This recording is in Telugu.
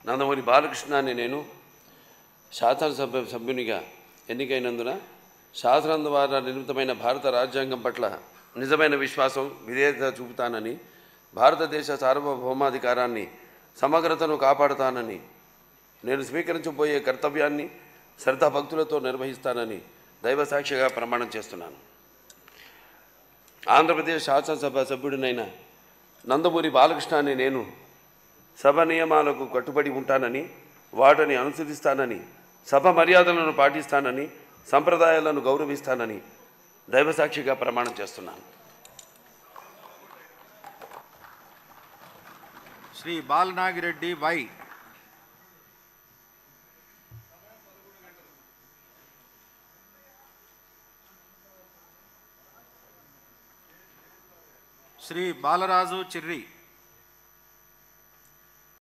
నందమూరి బాలకృష్ణ అనే నేను శాసనసభ సభ్యునిగా ఎన్నికైనందున శాసనం ద్వారా నిర్మితమైన భారత రాజ్యాంగం పట్ల నిజమైన విశ్వాసం విధేయత చూపుతానని భారతదేశ సార్వభౌమాధికారాన్ని సమగ్రతను కాపాడుతానని నేను స్వీకరించబోయే కర్తవ్యాన్ని శ్రద్ధాభక్తులతో నిర్వహిస్తానని దైవసాక్షిగా ప్రమాణం చేస్తున్నాను ఆంధ్రప్రదేశ్ శాసనసభ సభ్యుడినైన నందమూరి బాలకృష్ణ అనే నేను సభ నియమాలకు కట్టుబడి ఉంటానని వాటిని అనుసరిస్తానని సభ మర్యాదలను పాటిస్తానని సంప్రదాయాలను గౌరవిస్తానని దైవసాక్షిగా ప్రమాణం చేస్తున్నాను శ్రీ బాలనాగిరెడ్డి వై శ్రీ బాలరాజు చిర్రి